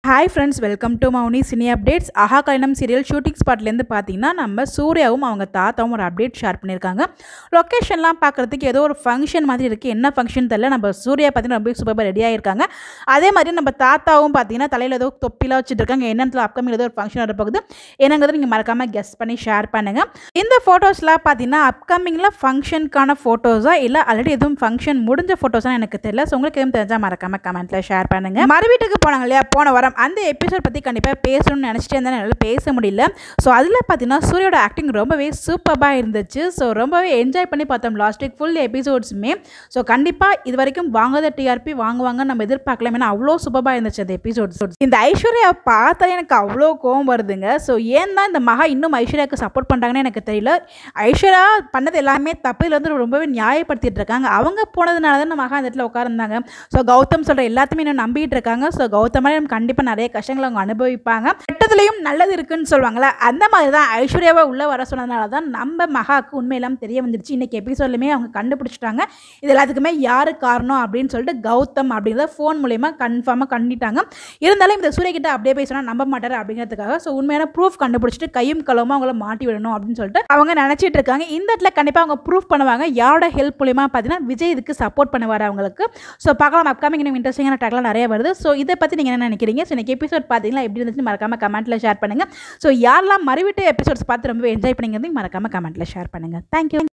hi friends welcome to Mouni cine updates Aaha Kalyanam serial shooting ஸ்பாட்லேருந்து பார்த்தீங்கன்னா நம்ம சூர்யாவும் அவங்க தாத்தாவும் ஒரு அப்டேட் ஷேர் பண்ணியிருக்காங்க லொக்கேஷன்லாம் பார்க்குறதுக்கு ஏதோ ஒரு ஃபங்க்ஷன் மாதிரி இருக்குது என்ன ஃபங்க்ஷன் தெரியல நம்ம சூர்யா பார்த்தீங்கன்னா ரொம்ப சூப்பராக ரெடி ஆகிருக்காங்க அதே மாதிரி நம்ம தாத்தாவும் பார்த்தீங்கன்னா தலையில் ஏதோ தொப்பிலாம் வச்சுட்டு இருக்காங்க என்னத்துல அப்கமிங் ஏதோ ஒரு ஃபங்க்ஷன் வரப்போகுது என்னங்கிறத நீங்கள் மறக்காமல் கெஸ்ட் பண்ணி ஷேர் பண்ணுங்கள் இந்த ஃபோட்டோஸ்லாம் பார்த்தீங்கன்னா அப்கமிங்கில் ஃபங்க்ஷனுக்கான ஃபோட்டோஸா இல்லை ஆல்ரெடி எதுவும் ஃபங்க்ஷன் முடிஞ்ச ஃபோட்டோஸாக எனக்கு தெரியல ஸோ உங்களுக்கு எதுவும் தெரிஞ்சால் மறக்காமல் கமெண்ட்டில் ஷேர் பண்ணுங்கள் மறு வீட்டுக்கு போனாங்க இல்லையா போன வாரம் அந்த எபிசோட் பற்றி கண்டிப்பாக பேசணும்னு நினச்சிட்டே இருந்தால் என்னால் பேச முடியல ஸோ அதில் பார்த்தீங்கன்னா சூரியோட ஆக்டிங் ரொம்பவே சூப்பராக இருந்துச்சு ஸோ ரொம்பவே என்ஜாய் பண்ணி பார்த்தோம் லாஸ்ட் வீக் ஃபுல் எபிசோட்ஸுமே ஸோ கண்டிப்பாக இது வரைக்கும் வாங்காத டிஆர்பி வாங்குவாங்க நம்ம எதிர்பார்க்கலாம் ஏன்னா அவ்வளோ சூப்பராக இருந்துச்சு அந்த எபிசோட்ஸ் இந்த ஐஸ்வர்யா பார்த்தாலே எனக்கு அவ்வளோ கோவம் வருதுங்க ஸோ ஏன் தான் இந்த மகா இன்னும் ஐஸ்வர்யாவுக்கு சப்போர்ட் பண்ணுறாங்கன்னு எனக்கு தெரியல ஐஸ்வர்யா பண்ணது எல்லாமே தப்பு இதில் வந்து ரொம்பவே நியாயப்படுத்திட்டு இருக்காங்க அவங்க போனதுனால தான் மகா அந்த இடத்துல உட்கார்ந்தாங்க ஸோ கௌதம் சொல்கிற எல்லாத்தையுமே இன்னும் நம்பிட்டு இருக்காங்க ஸோ கௌதமாக கண்டிப்பாக நிறைய கஷ்டங்களை அவங்க அனுபவிப்பாங்க கெட்டதுலேயும் நல்லது இருக்குன்னு சொல்லுவாங்கள்ல அந்த மாதிரி தான் ஐஸ்வர்யாவை உள்ளே வர சொன்னதுனால தான் நம்ம மகாவுக்கு உண்மையெல்லாம் தெரிய வந்துருச்சு இன்றைக்கி எபிசோட்லையுமே அவங்க கண்டுபிடிச்சிட்டாங்க இது எல்லாத்துக்குமே யார் காரணம் அப்படின்னு சொல்லிட்டு கௌதம் அப்படிங்கிறத ஃபோன் மூலயமா கன்ஃபார்மாக கண்டிட்டாங்க இருந்தாலும் இந்த சூரிய கிட்ட அப்படியே பேசினா நம்ப மாட்டார் அப்படிங்கிறதுக்காக ஸோ உண்மையான ப்ரூஃப் கண்டுபிடிச்சிட்டு கையும் களவுமா அவங்கள மாட்டி விடணும் அப்படின்னு சொல்லிட்டு அவங்க நினச்சிட்டு இருக்காங்க இந்த இடத்துல கண்டிப்பாக அவங்க ப்ரூஃப் பண்ணுவாங்க யாரோட ஹெல்ப் மூலியமா பார்த்தீங்கன்னா விஜய் இதுக்கு சப்போர்ட் பண்ணுவார் அவங்களுக்கு ஸோ பார்க்கலாம் அப்கமிங் இன்னும் இன்ட்ரெஸ்டிங்கான ட்ராக்லாம் நிறைய வருது ஸோ இதை பற்றி நீங்கள் என்ன நினைக்கிறீங்க ஸோ இன்னைக்கு எபிசோட் பார்த்தீங்கன்னா எப்படி இருந்துச்சு மறக்காம கமெண்ட்டில் ஷேர் பண்ணுங்கள் ஸோ யாரெல்லாம் மறுவிட்டு எபிசோட்ஸ் பார்த்து ரொம்ப என்ஜாய் பண்ணிங்கிறது மறக்காம கமெண்ட்டில் ஷேர் பண்ணுங்கள் தேங்க்யூ